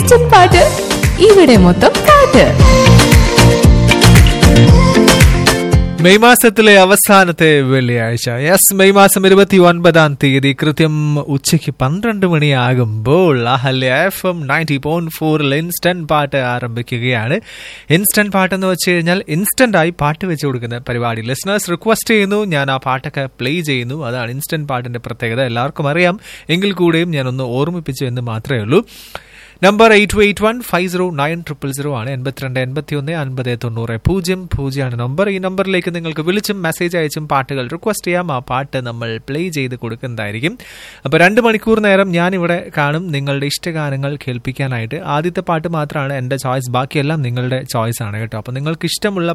kitchen പാട്ട് ഇവിടെ മൊത്തം പാട്ട് മെയ് മാസത്തിലെ അവസാനത്തെ വെള്ളിയാഴ്ച യെസ് മെയ് മാസം ഇരുപത്തി ഒൻപതാം തീയതി കൃത്യം ഉച്ചയ്ക്ക് പന്ത്രണ്ട് മണിയാകുമ്പോൾ Ahalya F M ninety point ഫോറിൽ ഇൻസ്റ്റന്റ് പാട്ട് ആരംഭിക്കുകയാണ് ഇൻസ്റ്റന്റ് പാട്ട് എന്ന് വെച്ച് കഴിഞ്ഞാൽ ഇൻസ്റ്റന്റ് ആയി പാട്ട് വെച്ച് കൊടുക്കുന്ന പരിപാടി ലിസണേഴ്സ് റിക്വസ്റ്റ് ചെയ്യുന്നു ഞാൻ ആ പാട്ടൊക്കെ പ്ലേ ചെയ്യുന്നു അതാണ് ഇൻസ്റ്റന്റ് പാട്ടിന്റെ പ്രത്യേകത എല്ലാവർക്കും അറിയാം എങ്കിൽ കൂടെയും ഞാനൊന്ന് ഓർമ്മിപ്പിച്ചു എന്ന് മാത്രമേ ഉള്ളൂ number eight eight one five zero nine triple zero ആണ് എൺപത്തിരണ്ട് എൺപത്തി ഒന്ന് അൻപത് തൊണ്ണൂറ് പൂജ്യം പൂജ്യമാണ് നമ്പർ ഈ നമ്പറിലേക്ക് നിങ്ങൾക്ക് വിളിച്ചും മെസ്സേജ് അയച്ചും പാട്ടുകൾ റിക്വസ്റ്റ് ചെയ്യാം ആ പാട്ട് നമ്മൾ പ്ലേ ചെയ്ത് കൊടുക്കുന്നതായിരിക്കും അപ്പോൾ രണ്ട് മണിക്കൂർ നേരം ഞാനിവിടെ കാണും നിങ്ങളുടെ ഇഷ്ടഗാനങ്ങൾ കേൾപ്പിക്കാനായിട്ട് ആദ്യത്തെ പാട്ട് മാത്രമാണ് എൻ്റെ ചോയ്സ് ബാക്കിയെല്ലാം നിങ്ങളുടെ ചോയ്സ് ആണ് കേട്ടോ അപ്പോൾ നിങ്ങൾക്ക് ഇഷ്ടമുള്ള